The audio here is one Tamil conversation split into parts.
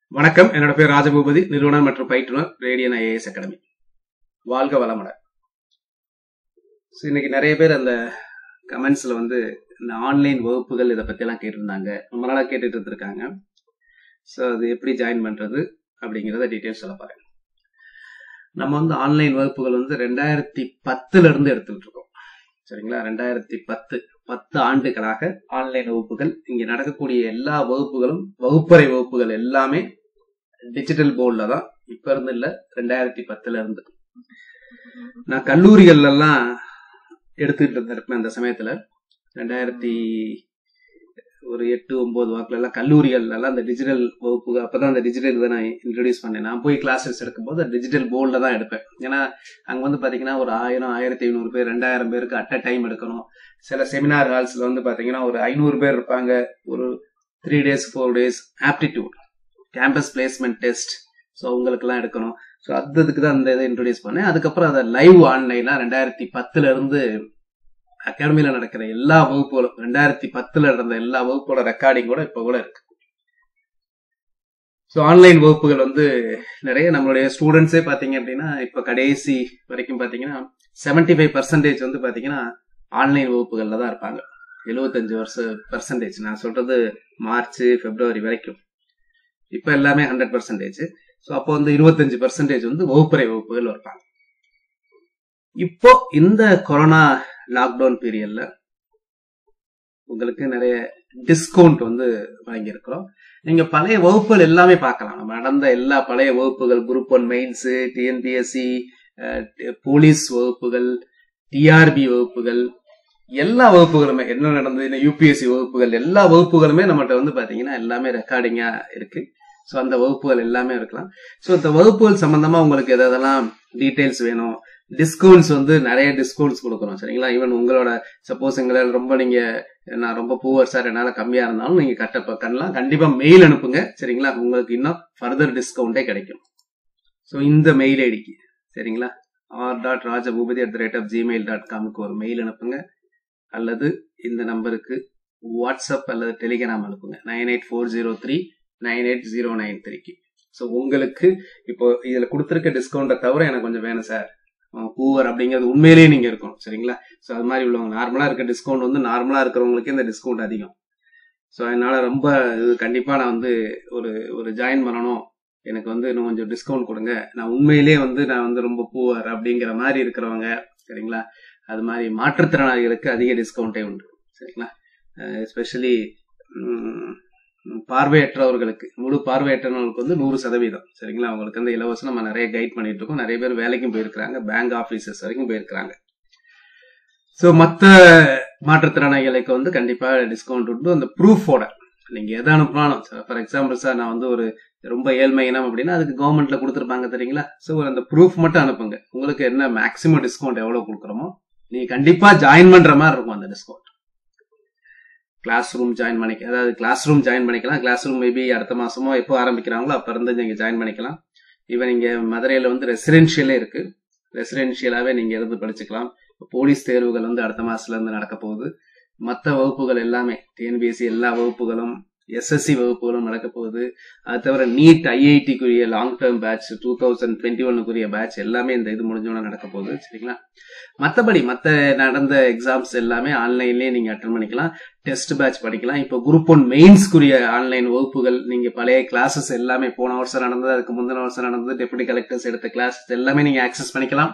வணக்கம் என்னோட பேர் ராஜபூபதி நிறுவனர் மற்றும் பயிற்றுனர் ரேடியன் ஐஏஎஸ் அகாடமி வாழ்க வளமுடன் ஸோ இன்னைக்கு நிறைய பேர் அந்த கமெண்ட்ஸ்ல வந்து இந்த ஆன்லைன் வகுப்புகள் இதை பத்தியெல்லாம் கேட்டிருந்தாங்க ரொம்ப நாளாக கேட்டுட்டு இருந்திருக்காங்க ஸோ அது எப்படி ஜாயின் பண்றது அப்படிங்கிறத டீட்டெயில்ஸ் சொல்ல போறேன் நம்ம வந்து ஆன்லைன் வகுப்புகள் வந்து ரெண்டாயிரத்தி பத்துல இருந்து எடுத்துட்டு இருக்கோம் சரிங்களா ரெண்டாயிரத்தி பத்து பத்து ஆண்டுகளாக ஆன்லைன் வகுப்புகள் இங்க நடக்கக்கூடிய எல்லா வகுப்புகளும் வகுப்பறை வகுப்புகள் எல்லாமே டிஜிட்டல் போர்டில் தான் இப்ப இருந்து இல்ல ரெண்டாயிரத்தி பத்துல இருந்து நான் கல்லூரிகள்ல எல்லாம் எடுத்துட்டு இருந்திருப்பேன் அந்த சமயத்துல ரெண்டாயிரத்தி ஒரு எட்டு ஒன்பது வாக்குல எல்லாம் கல்லூரிகள்ல எல்லாம் அந்த டிஜிட்டல் வகுப்பு அப்பதான் அந்த டிஜிட்டல் இதை நான் இன்ட்ரடியூஸ் பண்ணேன் நான் போய் கிளாஸஸ் எடுக்கும்போது டிஜிட்டல் போர்டில் தான் எடுப்பேன் ஏன்னா அங்க வந்து பாத்தீங்கன்னா ஒரு ஆயிரம் ஆயிரத்தி ஐநூறு பேர் ரெண்டாயிரம் பேருக்கு அட் அ டைம் எடுக்கணும் சில செமினார் ஹால்ஸ்ல வந்து பாத்தீங்கன்னா ஒரு ஐநூறு பேர் இருப்பாங்க ஒரு three days four days aptitude campus placement test so உங்களுக்கெல்லாம் எடுக்கணும் ஸோ அதுக்கு தான் அந்த இதை இன்ட்ரடியூஸ் பண்ணேன் அதுக்கப்புறம் அதை லைவ் ஆன்லைன்லாம் ரெண்டாயிரத்தி பத்துல இருந்து அகாடமியில நடக்கிற எல்லா வகுப்புகளும் ரெண்டாயிரத்தி பத்துல நடந்த எல்லா வகுப்போட ரெக்கார்டிங் கூட இப்போ கூட இருக்கு ஸோ ஆன்லைன் வகுப்புகள் வந்து நிறைய நம்மளுடைய ஸ்டூடெண்ட்ஸே பார்த்தீங்க அப்படின்னா இப்போ கடைசி வரைக்கும் பார்த்தீங்கன்னா செவன்டி ஃபைவ் பர்சன்டேஜ் வந்து பார்த்தீங்கன்னா ஆன்லைன் வகுப்புகளில் தான் இருப்பாங்க எழுபத்தஞ்சு வருஷம் பர்சன்டேஜ் நான் சொல்றது மார்ச் பிப்ரவரி வரைக்கும் இப்போ எல்லாமே ஹண்ட்ரட் பர்சன்டேஜ் ஸோ அப்போ வந்து இருபத்தஞ்சு பர்சன்டேஜ் வந்து வகுப்பறை வகுப்புகள் இருப்பாங்க இப்போ இந்த கொரோனா லாக்டவுன் பீரியட்ல உங்களுக்கு நிறைய டிஸ்கவுண்ட் வந்து வாங்கியிருக்கிறோம் நீங்க பழைய வகுப்புகள் எல்லாமே பார்க்கலாம் நம்ம நடந்த எல்லா பழைய வகுப்புகள் group one mains TNPSC police வகுப்புகள் டிஆர்பி வகுப்புகள் எல்லா வகுப்புகளுமே என்ன நடந்தது யூபிஎஸ்சி வகுப்புகள் எல்லா வகுப்புகளுமே நம்மகிட்ட வந்து பாத்தீங்கன்னா எல்லாமே ரெக்கார்டிங்கா இருக்கு ஸோ அந்த வகுப்புகள் எல்லாமே இருக்கலாம் ஸோ இந்த வகுப்புகள் சம்பந்தமா உங்களுக்கு எதெல்லாம் டீட்டெயில்ஸ் வேணும் டிஸ்கவுண்ட்ஸ் வந்து நிறைய டிஸ்கவுண்ட்ஸ் கொடுக்குறோம் சரிங்களா ஈவன் உங்களோட சப்போஸ் எங்களால் ரொம்ப நீங்க நான் ரொம்ப பூவர் சார் என்னால கம்மியா இருந்தாலும் நீங்க கட்ட பண்ணலாம் கண்டிப்பா மெயில் அனுப்புங்க சரிங்களா உங்களுக்கு இன்னும் ஃபர்தர் டிஸ்கவுண்டே கிடைக்கும் ஸோ இந்த மெயில் ஐடிக்கு சரிங்களா R dot Rajaboopathi at the rate of Gmail dot காமுக்கு ஒரு மெயில் அனுப்புங்க அல்லது இந்த நம்பருக்கு வாட்ஸ்அப் அல்லது டெலிகிராம் அனுப்புங்க nine eight four zero three nine eight zero nine த்ரீக்கு ஸோ உங்களுக்கு இப்போ இதில் கொடுத்துருக்க டிஸ்கவுண்ட்டை தவிர எனக்கு கொஞ்சம் வேணும் சார் பூவர் அப்படிங்கிறது உண்மையிலேயே நீங்க இருக்கணும் சரிங்களா ஸோ அது மாதிரி உள்ளவங்க நார்மலா இருக்க டிஸ்கவுண்ட் வந்து நார்மலா இருக்கிறவங்களுக்கு இந்த டிஸ்கவுண்ட் அதிகம் ஸோ அதனால ரொம்ப இது கண்டிப்பா நான் வந்து ஒரு ஒரு ஜாயின் பண்ணணும் எனக்கு வந்து இன்னும் கொஞ்சம் டிஸ்கவுண்ட் கொடுங்க நான் உண்மையிலேயே வந்து நான் வந்து ரொம்ப பூவர் அப்படிங்கிற மாதிரி இருக்கிறவங்க சரிங்களா அது மாதிரி மாற்றுத்திறனாளிகளுக்கு அதிக டிஸ்கவுண்டே உண்டு சரிங்களா எஸ்பெஷலி பார்வையற்றவர்களுக்கு முழு பார்வையற்றவர்களுக்கு வந்து நூறு சதவீதம் சரிங்களா அவங்களுக்கு வந்து இலவசம் நம்ம நிறைய கைட் பண்ணிட்டு இருக்கோம் நிறைய பேர் வேலைக்கும் போயிருக்கிறாங்க பேங்க் ஆபீசர்ஸ் வரைக்கும் போயிருக்கிறாங்க ஸோ மற்ற மாற்றுத்திறனாளிகளுக்கு வந்து கண்டிப்பா டிஸ்கவுண்ட் உண்டு அந்த ப்ரூஃபோட நீங்க எதை அனுப்பினாலும் ஃபார் எக்ஸாம்பிள் சார் நான் வந்து ஒரு ரொம்ப ஏழ்மை இனம் அப்படின்னா அதுக்கு கவர்மெண்ட்ல கொடுத்துருப்பாங்க தெரியுங்களா ஸோ அந்த ப்ரூஃப் மட்டும் அனுப்புங்க உங்களுக்கு என்ன மேக்சிமம் டிஸ்கவுண்ட் எவ்வளவு கொடுக்குறோமோ நீங்க கண்டிப்பா ஜாயின் பண்ற மாதிரி இருக்கும் அந்த டிஸ்கவுண்ட் கிளாஸ் ரூம் ஜாயின் பண்ணிக்க அதாவது கிளாஸ் ரூம் ஜாயின் பண்ணிக்கலாம் கிளாஸ் ரூம் மேபி அடுத்த மாசமோ எப்போ ஆரம்பிக்கிறாங்களோ அப்ப இருந்து நீங்க ஜாயின் பண்ணிக்கலாம் ஈவன் இங்க மதுரையில வந்து ரெசிடென்ஷியலே இருக்கு ரெசிடென்ஷியலாவே நீங்க இருந்து படிச்சுக்கலாம் போலீஸ் தேர்வுகள் வந்து அடுத்த மாசத்துல இருந்து நடக்க போகுது மற்ற வகுப்புகள் எல்லாமே டிஎன்பிஎஸ்சி எல்லா வகுப்புகளும் எஸ்எஸ்சி வகுப்புகளும் நடக்க போகுது அது தவிர நீட் ஐஐடிக்குரிய long term batch two thousand twenty ஒன்னுக்குரிய பேட்ச் எல்லாமே இந்த இது முடிஞ்சோன்னா நடக்க போகுது சரிங்களா மற்றபடி மற்ற நடந்த எக்ஸாம்ஸ் எல்லாமே ஆன்லைன்லேயே நீங்க அட்டன் பண்ணிக்கலாம் டெஸ்ட் பேட்ச் படிக்கலாம் இப்போ குரூப் ஒன் மெயின்ஸ்க்குரிய ஆன்லைன் வகுப்புகள் நீங்க பழைய கிளாஸஸ் எல்லாமே போன வருஷம் நடந்தது அதுக்கு முந்தின வருஷம் நடந்தது டெபுட்டி கலெக்டர்ஸ் எடுத்த கிளாஸ் எல்லாமே நீங்க ஆக்சஸ் பண்ணிக்கலாம்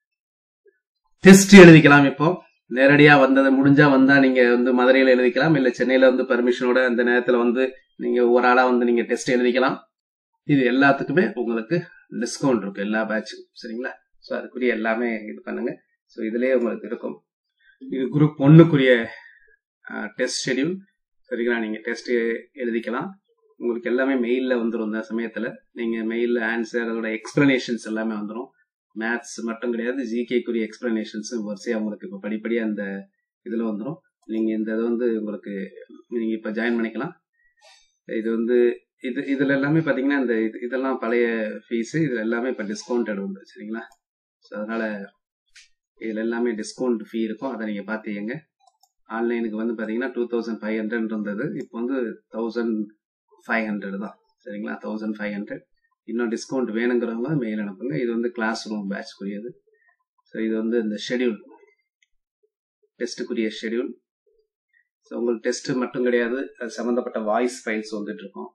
டெஸ்ட் எழுதிக்கலாம் இப்போ நேரடியா வந்தது முடிஞ்சா வந்தா நீங்க வந்து மதுரையில எழுதிக்கலாம் இல்ல சென்னையில வந்து பர்மிஷனோட அந்த நேரத்துல வந்து நீங்க ஒரு ஆளா வந்து நீங்க டெஸ்ட் எழுதிக்கலாம் இது எல்லாத்துக்குமே உங்களுக்கு டிஸ்கவுண்ட் இருக்கு எல்லா பேட்சும் சரிங்களா ஸோ அதுக்குரிய எல்லாமே இது பண்ணுங்க ஸோ இதுலயே உங்களுக்கு இருக்கும் இது குரூப் ஒன்னுக்குரிய டெஸ்ட் ஷெடியூல் சரிங்களா நீங்க டெஸ்ட் எழுதிக்கலாம் உங்களுக்கு எல்லாமே மெயில்ல வந்துடும் இந்த சமயத்துல நீங்க மெயில்ல ஆன்சர் அதோட எக்ஸ்பிளனேஷன்ஸ் எல்லாமே வந்துடும் மேத்ஸ் மட்டும் கிடையாது ஜிகேக்குரிய எக்ஸ்பிளனேஷன்ஸும் வரிசையாக உங்களுக்கு இப்போ படிப்படியாக அந்த இதில் வந்துடும் நீங்கள் இந்த இது வந்து உங்களுக்கு நீங்கள் இப்போ ஜாயின் பண்ணிக்கலாம் இது வந்து இது இதில் எல்லாமே பார்த்தீங்கன்னா இந்த இது இதெல்லாம் பழைய ஃபீஸு இதில் எல்லாமே இப்போ டிஸ்கவுண்டட் உண்டு சரிங்களா ஸோ அதனால் இதில் எல்லாமே டிஸ்கவுண்ட் ஃபீ இருக்கும் அதை நீங்கள் பார்த்துங்க ஆன்லைனுக்கு வந்து பார்த்தீங்கன்னா டூ தௌசண்ட் ஃபைவ் ஹண்ட்ரட் இருந்தது இப்போ வந்து தௌசண்ட் ஃபைவ் ஹண்ட்ரட் தான் சரிங்களா தௌசண்ட் ஃபைவ் ஹண்ட்ரட் இன்னும் டிஸ்கவுண்ட் வேணுங்கிறவங்க மெயில் அனுப்புங்க இது வந்து கிளாஸ் ரூம் பேட்ச்க்குரியது ஸோ இது வந்து இந்த ஷெடியூல் டெஸ்ட்டுக்குரிய ஷெடியூல் ஸோ உங்களுக்கு டெஸ்ட் மட்டும் கிடையாது அது சம்மந்தப்பட்ட வாய்ஸ் ஃபைல்ஸ் வந்துட்டு இருக்கும்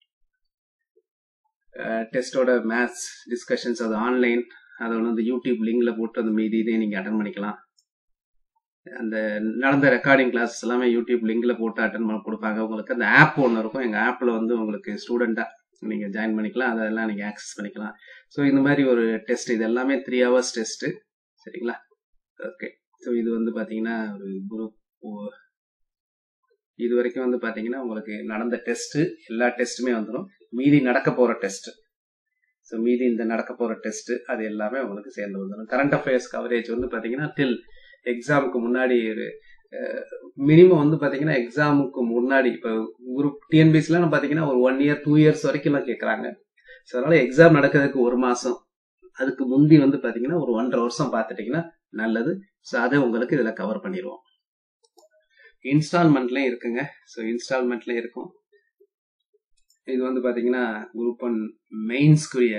டெஸ்டோட மேத்ஸ் டிஸ்கஷன்ஸ் அது ஆன்லைன் அதை வந்து யூடியூப் லிங்க்ல போட்டு அந்த மீதி இதையும் நீங்கள் அட்டன் பண்ணிக்கலாம் அந்த நடந்த ரெக்கார்டிங் கிளாஸ் எல்லாமே யூடியூப் லிங்க்ல போட்டு அட்டன் பண்ண கொடுப்பாங்க உங்களுக்கு அந்த ஆப் ஒன்று இருக்கும் எங்கள் ஆப்பில் வந்து உங்களுக்கு ஸ்டூடெண்ட்டாக நீங்கள் ஜாயின் பண்ணிக்கலாம் அதெல்லாம் நீங்கள் ஆக்சஸ் பண்ணிக்கலாம் ஸோ இந்த மாதிரி ஒரு டெஸ்ட் இது எல்லாமே த்ரீ ஹவர்ஸ் டெஸ்ட்டு சரிங்களா ஓகே ஸோ இது வந்து பார்த்தீங்கன்னா ஒரு குரூப் இது வரைக்கும் வந்து பார்த்தீங்கன்னா உங்களுக்கு நடந்த டெஸ்ட்டு எல்லா டெஸ்ட்டுமே வந்துடும் மீதி நடக்க போகிற டெஸ்ட்டு ஸோ மீதி இந்த நடக்க போகிற டெஸ்ட்டு அது எல்லாமே உங்களுக்கு சேர்ந்து வந்துடும் கரண்ட் அஃபேர்ஸ் கவரேஜ் வந்து பார்த்தீங்கன்னா டில் எக்ஸாமுக்கு முன்னாடி ஒரு மினிமம் வந்து பார்த்தீங்கன்னா எக்ஸாமுக்கு முன்னாடி இப்போ குரூப் டிஎன்பிசிலாம் பார்த்தீங்கன்னா ஒரு ஒன் இயர் டூ இயர்ஸ் வரைக்கும்லாம் கேட்குறாங்க ஸோ அதனால எக்ஸாம் நடக்கிறதுக்கு ஒரு மாதம் அதுக்கு முந்தி வந்து பார்த்தீங்கன்னா ஒரு ஒன்றரை வருஷம் பார்த்துட்டிங்கன்னா நல்லது ஸோ அதை உங்களுக்கு இதில் கவர் பண்ணிடுவோம் இன்ஸ்டால்மெண்ட்லேயும் இருக்குங்க ஸோ இன்ஸ்டால்மெண்ட்லேயும் இருக்கும் இது வந்து பார்த்தீங்கன்னா குரூப் ஒன் மெயின்ஸ்க்குரிய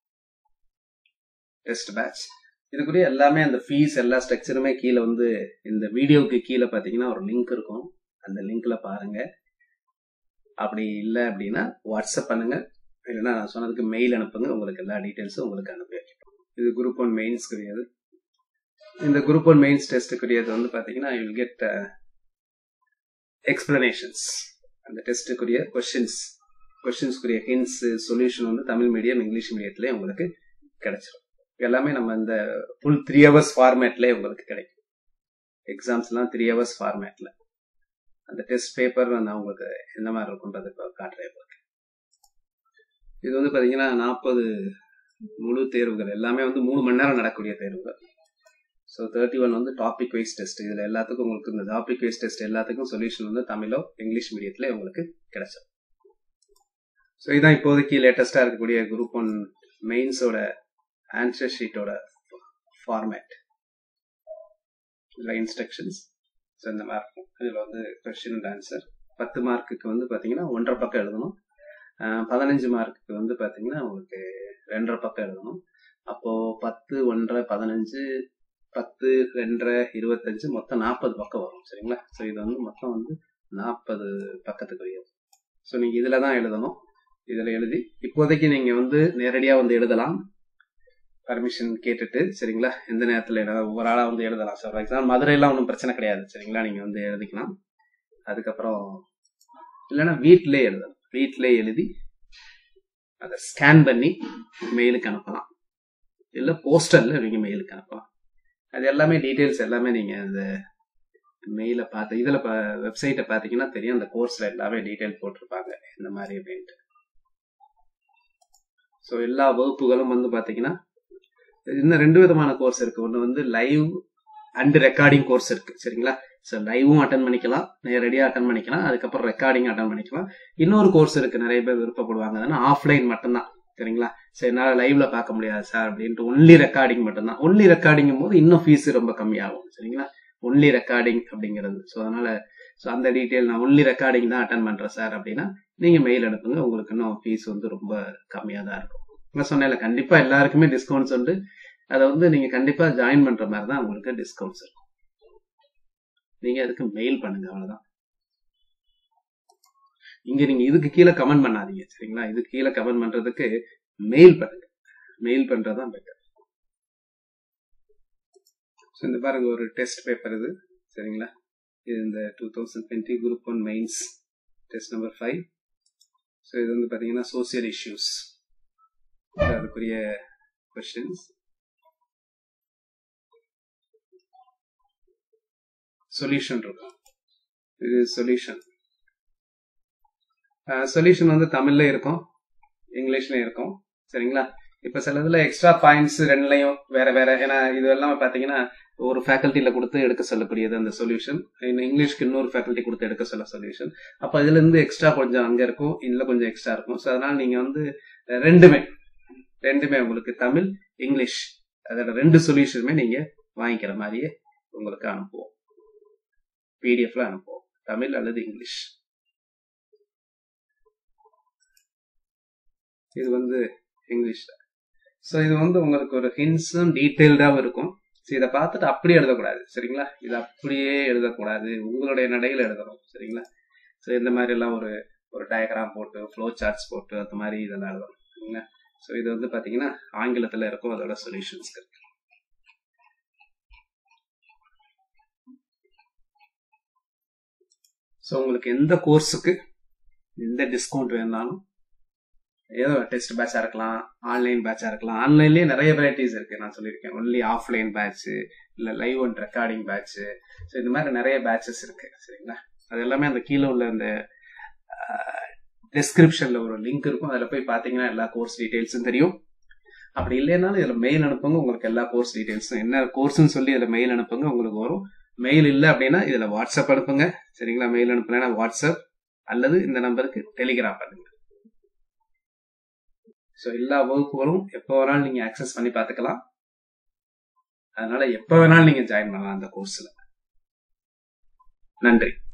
டெஸ்ட் பேட்ச் இதுக்குரிய எல்லாமே அந்த ஃபீஸ் எல்லா ஸ்ட்ரக்சருமே கீழே வந்து இந்த வீடியோவுக்கு கீழே பார்த்தீங்கன்னா ஒரு லிங்க் இருக்கும் அந்த லிங்க்ல பாருங்க அப்படி இல்லை அப்படின்னா வாட்ஸ்அப் பண்ணுங்க இல்லைன்னா நான் சொன்னதுக்கு மெயில் அனுப்புங்க உங்களுக்கு எல்லா டீட்டெயில்ஸும் உங்களுக்கு அனுப்பி வைக்கப்படும் இது குரூப் ஒன் மெயின்ஸ்க்குரியது இந்த குரூப் ஒன் மெயின்ஸ் டெஸ்ட்டுக்குரியது வந்து பார்த்தீங்கன்னா யூ வில் கெட் எக்ஸ்பிளனேஷன்ஸ் அந்த டெஸ்ட்டுக்குரிய கொஷின்ஸ் கொஷின்ஸ்க்குரிய ஹின்ஸ் சொல்யூஷன் வந்து தமிழ் மீடியம் இங்கிலீஷ் மீடியத்திலே உங்களுக்கு கிடைச்சிடும் எல்லாமே நம்ம இந்த ஃபுல் த்ரீ ஹவர்ஸ் ஃபார்மேட்லேயே உங்களுக்கு கிடைக்கும் எக்ஸாம்ஸ்லாம் த்ரீ ஹவர்ஸ் ஃபார்மேட்ல அந்த டெஸ்ட் பேப்பர் நான் உங்களுக்கு எந்த மாதிரி இருக்குன்றது காட்டுறேன் உங்களுக்கு இது வந்து பார்த்தீங்கன்னா நாற்பது முழு தேர்வுகள் எல்லாமே வந்து மூணு மணி நேரம் நடக்கக்கூடிய தேர்வுகள் ஸோ தேர்ட்டி ஒன் வந்து டாபிக் வைஸ் டெஸ்ட் இதில் எல்லாத்துக்கும் உங்களுக்கு இந்த டாபிக் வைஸ் டெஸ்ட் எல்லாத்துக்கும் சொல்யூஷன் வந்து தமிழோ இங்கிலீஷ் மீடியத்தில் உங்களுக்கு கிடைச்சிடும் ஸோ இதான் இப்போதைக்கு லேட்டஸ்டாக இருக்கக்கூடிய குரூப் ஒன் மெயின்ஸோட ஆன்சர் ஷீட்டோட ஃபார்மேட் இதில் இன்ஸ்ட்ரக்ஷன்ஸ் ஸோ இந்த மாதிரி இருக்கும் இதில் வந்து கொஸ்டின் அண்ட் ஆன்சர் பத்து மார்க்குக்கு வந்து பார்த்தீங்கன்னா ஒன்றரை பக்கம் எழுதணும் பதினஞ்சு மார்க்குக்கு வந்து பார்த்தீங்கன்னா உங்களுக்கு ரெண்டரை பக்கம் எழுதணும் அப்போது பத்து ஒன்றரை பதினஞ்சு பத்து ரெண்டரை இருபத்தஞ்சு மொத்தம் நாற்பது பக்கம் வரும் சரிங்களா ஸோ இது வந்து மொத்தம் வந்து நாற்பது பக்கத்துக்குரியது ஸோ நீங்கள் இதில் தான் எழுதணும் இதில் எழுதி இப்போதைக்கு நீங்கள் வந்து நேரடியாக வந்து எழுதலாம் பர்மிஷன் கேட்டுட்டு சரிங்களா எந்த நேரத்தில் ஒவ்வொரு ஆளாக வந்து எழுதலாம் சார் எக்ஸாம்பிள் மதுரையெல்லாம் ஒன்றும் பிரச்சனை கிடையாது சரிங்களா நீங்கள் வந்து எழுதிக்கலாம் அதுக்கப்புறம் இல்லைன்னா வீட்டிலே எழுதலாம் வீட்டிலே எழுதி அதை ஸ்கேன் பண்ணி மெயிலுக்கு அனுப்பலாம் இல்லை போஸ்டரில் நீங்கள் மெயிலுக்கு அனுப்பலாம் அது எல்லாமே டீட்டெயில்ஸ் எல்லாமே நீங்கள் அந்த மெயிலை பார்த்து இதில் வெப்சைட்டை பார்த்தீங்கன்னா தெரியும் அந்த கோர்ஸில் எல்லாமே டீட்டெயில் போட்டிருப்பாங்க இந்த மாதிரி அப்படின்ட்டு ஸோ எல்லா வகுப்புகளும் வந்து பார்த்தீங்கன்னா இன்னும் ரெண்டு விதமான கோர்ஸ் இருக்கு ஒன்று வந்து லைவ் அண்ட் ரெக்கார்டிங் கோர்ஸ் இருக்கு சரிங்களா ஸோ லைவும் அட்டன் பண்ணிக்கலாம் நேரடியாக அட்டன் பண்ணிக்கலாம் அதுக்கப்புறம் ரெக்கார்டிங் அட்டன் பண்ணிக்கலாம் இன்னொரு கோர்ஸ் இருக்கு நிறைய பேர் விருப்பப்படுவாங்க அதனா ஆஃப்லைன் மட்டும்தான் சரிங்களா சரி என்னால் லைவ்ல பார்க்க முடியாது சார் அப்படின்ட்டு ஒன்லி ரெக்கார்டிங் மட்டும்தான் ஒன்லி ரெக்கார்டிங்கும் போது இன்னும் ஃபீஸ் ரொம்ப கம்மியாகும் சரிங்களா ஒன்லி ரெக்கார்டிங் அப்படிங்கிறது ஸோ அதனால ஸோ அந்த டீட்டெயில் நான் ஒன்லி ரெக்கார்டிங் தான் அட்டன் பண்றேன் சார் அப்படின்னா நீங்க மெயில் அனுப்புங்க உங்களுக்கு இன்னும் ஃபீஸ் வந்து ரொம்ப கம்மியாக தான் இருக்கும் நான் சொன்னேன்ல கண்டிப்பா எல்லாருக்குமே டிஸ்கவுண்ட்ஸ் உண்டு அதை வந்து நீங்க கண்டிப்பா ஜாயின் பண்ற மாதிரி தான் உங்களுக்கு டிஸ்கவுண்ட்ஸ் இருக்கும் நீங்க அதுக்கு மெயில் பண்ணுங்க அவ்வளவுதான் இங்க நீங்க இதுக்கு கீழே கமெண்ட் பண்ணாதீங்க சரிங்களா இதுக்கு கீழே கமெண்ட் பண்றதுக்கு மெயில் பண்ணுங்க மெயில் பண்றதுதான் பெட்டர் ஸோ இந்த பாருங்க ஒரு டெஸ்ட் பேப்பர் இது சரிங்களா இது இந்த two thousand twenty group one mains test number five so இது வந்து பார்த்தீங்கன்னா சோசியல் இஷ்யூஸ் அதுக்குரிய கொஸ்டின்ஸ் சொல்யூஷன் இருக்கும் இது சொல்யூஷன் சொல்யூஷன் வந்து தமிழ்ல இருக்கும் இங்கிலீஷ்ல இருக்கும் சரிங்களா இப்ப சிலதுல எக்ஸ்ட்ரா பாயிண்ட்ஸ் ரெண்டுலையும் வேற வேற ஏன்னா இது எல்லாமே பாத்தீங்கன்னா ஒரு ஃபேக்கல்ட்டில கொடுத்து எடுக்க சொல்லக்கூடியது அந்த சொல்யூஷன் இங்கிலீஷ்க்கு இன்னொரு ஃபேக்கல்ட்டி கொடுத்து எடுக்க சொல்ல சொல்யூஷன் அப்ப இதுல இருந்து எக்ஸ்ட்ரா கொஞ்சம் அங்க இருக்கும் இதுல கொஞ்சம் எக்ஸ்ட்ரா இருக்கும் ஸோ அதனால நீங்க வந்து ரெண்டுமே ரெண்டுமே உங்களுக்கு தமிழ் இங்கிலீஷ் அதோட ரெண்டு சொல்யூஷனுமே நீங்க வாங்கிக்கிற மாதிரியே உங்களுக்கு அனுப்புவோம் பிடிஎஃப்ல அனுப்புவோம் தமிழ் அல்லது இங்கிலீஷ் இது வந்து இங்கிலீஷ்ல ஸோ இது வந்து உங்களுக்கு ஒரு ஹின்ஸும் டீட்டெயில்டாகவும் இருக்கும் ஸோ இதை பார்த்துட்டு அப்படியே எழுதக்கூடாது சரிங்களா இது அப்படியே எழுதக்கூடாது உங்களுடைய நடையில் எழுதணும் சரிங்களா ஸோ இந்த மாதிரி எல்லாம் ஒரு ஒரு டயக்ராம் போட்டு ஃப்ளோ சார்ட்ஸ் போட்டு அந்த மாதிரி இதெல்லாம் எழுதணும் சரிங்களா ஸோ இது வந்து பார்த்தீங்கன்னா ஆங்கிலத்தில் இருக்கும் அதோட சொல்யூஷன்ஸ் இருக்கு ஸோ உங்களுக்கு எந்த கோர்ஸுக்கு எந்த டிஸ்கவுண்ட் வேணாலும் ஏதோ டெஸ்ட் பேட்சா இருக்கலாம் ஆன்லைன் பேட்சா இருக்கலாம் ஆன்லைன்லயே நிறைய வெரைட்டிஸ் இருக்கு நான் சொல்லியிருக்கேன் ஒன்லி ஆஃப்லைன் பேட்ச் இல்ல live and recording batch so இந்த மாதிரி நிறைய பேட்சஸ் இருக்கு சரிங்களா அது எல்லாமே அந்த கீழே உள்ள அந்த டிஸ்கிரிப்ஷன்ல ஒரு லிங்க் இருக்கும் அதில் போய் பார்த்தீங்கன்னா எல்லா கோர்ஸ் டீடைல்ஸும் தெரியும் அப்படி இல்லைனாலும் இதில் மெயில் அனுப்புங்க உங்களுக்கு எல்லா கோர்ஸ் டீடைல்ஸும் என்ன கோர்ஸ்னு சொல்லி இதில் மெயில் அனுப்புங்க உங்களுக்கு வரும் மெயில் இல்லை அப்படின்னா இதில் வாட்ஸ்அப் அனுப்புங்க சரிங்களா மெயில் அனுப்புனா வாட்ஸ்அப் அல்லது இந்த நம்பருக்கு டெலிகிராம் பண்ணுங்க ஸோ எல்லா வகுப்புகளும் எப்போ வேணாலும் நீங்க அக்சஸ் பண்ணி பார்த்துக்கலாம் அதனால எப்போ வேணாலும் நீங்க ஜாயின் பண்ணலாம் அந்த கோர்ஸ்ல நன்றி